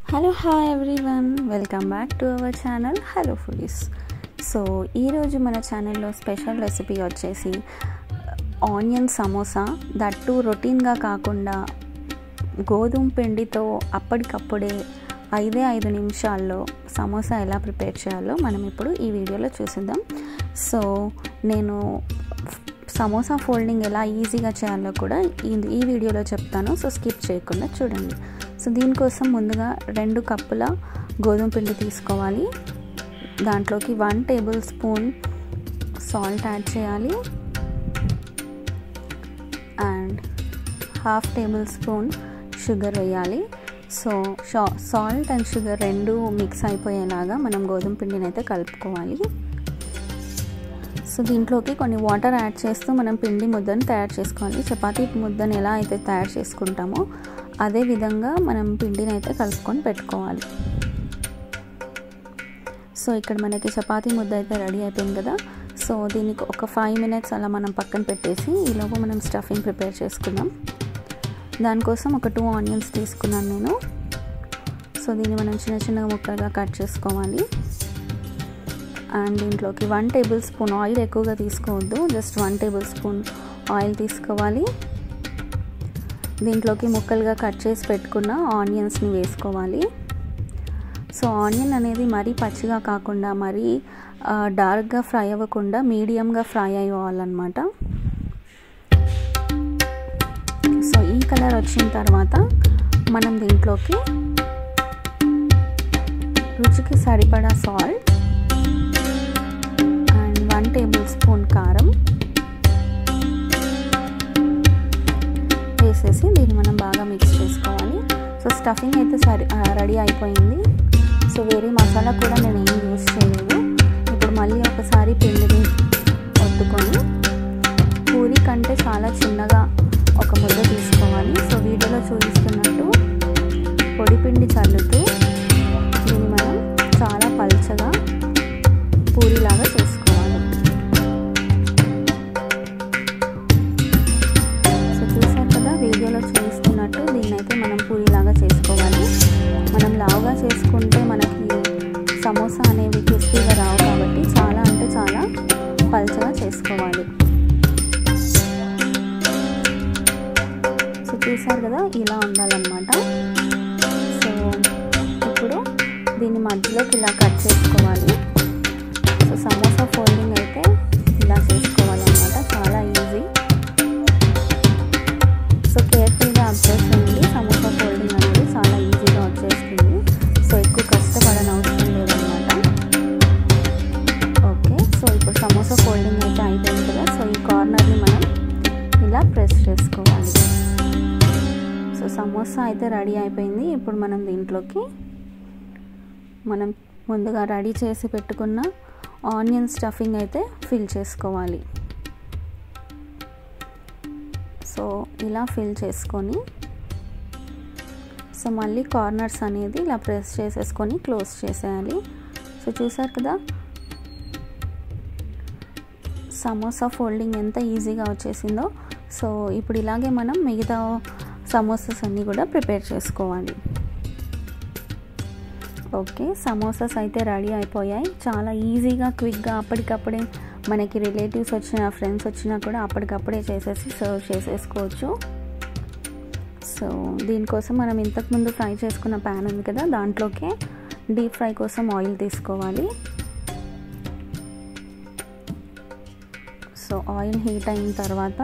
hello hi everyone welcome back to our channel hello foodies so ఈరోజు మన ఛానల్లో special recipe వచ్చేసి onion samosa that రొటీన్గా కాకుండా గోధుమ పిండితో అప్పటికప్పుడే ఐదే ఐదు నిమిషాల్లో సమోసా ఎలా ప్రిపేర్ చేయాలో మనం ఇప్పుడు ఈ వీడియోలో చూసిద్దాం సో నేను సమోసా ఫోల్డింగ్ ఎలా ఈజీగా చేయాలో కూడా ఈ ఈ వీడియోలో చెప్తాను సో స్కిప్ చేయకుండా చూడండి సో దీనికోసం ముందుగా రెండు కప్పుల గోధుమ పిండి తీసుకోవాలి దాంట్లోకి one tablespoon salt add చేయాలి and half tablespoon sugar వేయాలి సో షా సాల్ట్ అండ్ షుగర్ రెండు మిక్స్ అయిపోయేలాగా మనం గోధుమ పిండిని అయితే కలుపుకోవాలి సో దీంట్లోకి కొన్ని వాటర్ యాడ్ చేస్తూ మనం పిండి ముద్దను తయారు చేసుకోవాలి చపాతీ ముద్దను ఎలా అయితే తయారు చేసుకుంటామో అదే విధంగా మనం పిండిని అయితే కలుపుకొని పెట్టుకోవాలి సో ఇక్కడ మనకి చపాతీ ముద్ద అయితే రెడీ అయిపోయింది కదా సో దీనికి ఒక ఫైవ్ మినిట్స్ అలా మనం పక్కన పెట్టేసి ఈలోపు మనం స్టఫింగ్ ప్రిపేర్ చేసుకుందాం దానికోసం ఒక టూ ఆనియన్స్ తీసుకున్నాను నేను సో దీన్ని మనం చిన్న చిన్నగా ముక్కలుగా కట్ చేసుకోవాలి అండ్ దీంట్లోకి వన్ టేబుల్ స్పూన్ ఆయిల్ ఎక్కువగా తీసుకోవద్దు just one tablespoon oil తీసుకోవాలి దీంట్లోకి ముక్కలుగా కట్ చేసి పెట్టుకున్న ఆనియన్స్ని వేసుకోవాలి సో ఆనియన్ అనేది మరీ పచ్చిగా కాకుండా మరీ డార్క్గా ఫ్రై అవ్వకుండా మీడియంగా ఫ్రై అవ్వాలన్నమాట సో ఈ కలర్ వచ్చిన తర్వాత మనం దీంట్లోకి రుచికి సరిపడా salt and one tablespoon కారం వేసేసి దీన్ని మనం బాగా మిక్స్ చేసుకోవాలి సో స్టఫింగ్ అయితే సరి రెడీ అయిపోయింది సో వేరే మసాలా కూడా నేను ఏం యూస్ చేయలేదు ఇప్పుడు మళ్ళీ ఒకసారి పిండిని ఒత్తుకొని పూరి కంటే చాలా చిన్నగా ఒక ముద్ద తీసుకోవాలి సో వీడియోలో చూపిస్తున్నట్టు పొడి పిండి చల్లుతూ దీన్ని మనం చాలా పల్చగా పూరిలాగా చేసుకోవాలి సో చూసారు కదా వీడియోలో చూపిస్తున్నట్టు దీన్నైతే మనం పూరిలాగా చేసుకోవాలి మనం లావుగా చేసుకుంటే మనకి సమోసా అనేవి క్రిస్పీగా రావు కాబట్టి చాలా అంటే చాలా పల్చగా చేసుకోవాలి సో చూసారు కదా ఇలా ఉండాలన్నమాట సో ఇప్పుడు దీన్ని మధ్యలోకి ఇలా కట్ చేసుకోవాలి సో సమోసా ఫోల్డింగ్ అయితే ఇలా చేసుకోవాలన్నమాట చాలా ఈజీ సో కేర్ఫుల్గా అబ్జర్వ్ చేయండి సమోసా ఫోల్డింగ్ అనేది చాలా ఈజీగా వచ్చేస్తుంది సో ఎక్కువ కష్టపడని అవసరం లేదన్నమాట ఓకే సో ఇప్పుడు సమోసా ఫోల్డింగ్ అయితే అయిపోయింది కదా సో ఈ కార్నర్ని మనం ఇలా ప్రెస్ చేసుకోవాలి సో సమోసా అయితే రెడీ అయిపోయింది ఇప్పుడు మనం దీంట్లోకి మనం ముందుగా రెడీ చేసి పెట్టుకున్న ఆనియన్ స్టఫింగ్ అయితే ఫిల్ చేసుకోవాలి సో ఇలా ఫిల్ చేసుకొని సో మళ్ళీ కార్నర్స్ అనేది ఇలా ప్రెస్ చేసేసుకొని క్లోజ్ చేసేయాలి సో చూసారు కదా సమోసా ఫోల్డింగ్ ఎంత ఈజీగా వచ్చేసిందో సో ఇప్పుడు ఇలాగే మనం మిగతా సమోసాస్ అన్నీ కూడా ప్రిపేర్ చేసుకోవాలి ఓకే సమోసాస్ అయితే రెడీ అయిపోయాయి చాలా ఈజీగా క్విక్గా అప్పటికప్పుడే మనకి రిలేటివ్స్ వచ్చిన ఫ్రెండ్స్ వచ్చినా కూడా అప్పటికప్పుడే చేసేసి సర్వ్ చేసేసుకోవచ్చు సో దీనికోసం మనం ఇంతకుముందు ఫ్రై చేసుకున్న ప్యాన్ ఉంది కదా దాంట్లోకి డీప్ ఫ్రై కోసం ఆయిల్ తీసుకోవాలి సో ఆయిల్ హీట్ అయిన తర్వాత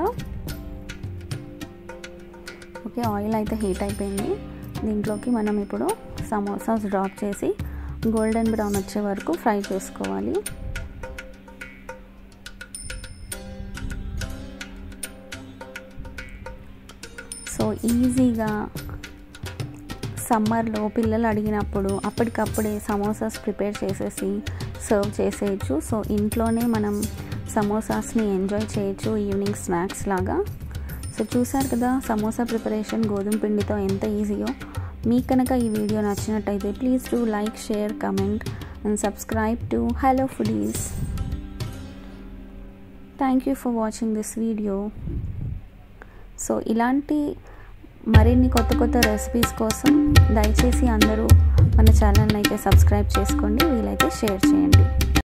ఓకే ఆయిల్ అయితే హీట్ అయిపోయింది దీంట్లోకి మనం ఇప్పుడు సమోసాస్ డ్రాప్ చేసి గోల్డెన్ బ్రౌన్ వచ్చే వరకు ఫ్రై చేసుకోవాలి సో ఈజీగా సమ్మర్లో పిల్లలు అడిగినప్పుడు అప్పటికప్పుడే సమోసాస్ ప్రిపేర్ చేసేసి సర్వ్ చేసేయచ్చు సో ఇంట్లోనే మనం సమోసాస్ని ఎంజాయ్ చేయొచ్చు ఈవినింగ్ స్నాక్స్ లాగా సో చూసారు కదా సమోసా ప్రిపరేషన్ గోధుమ పిండితో ఎంత ఈజీయో మీకు కనుక ఈ వీడియో నచ్చినట్టయితే please do like share comment and subscribe to hello foodies thank you for watching this video so ఇలాంటి మరిన్ని కొత్త కొత్త రెసిపీస్ కోసం దయచేసి అందరూ మన ఛానల్ని అయితే సబ్స్క్రైబ్ చేసుకోండి వీలైతే షేర్ చేయండి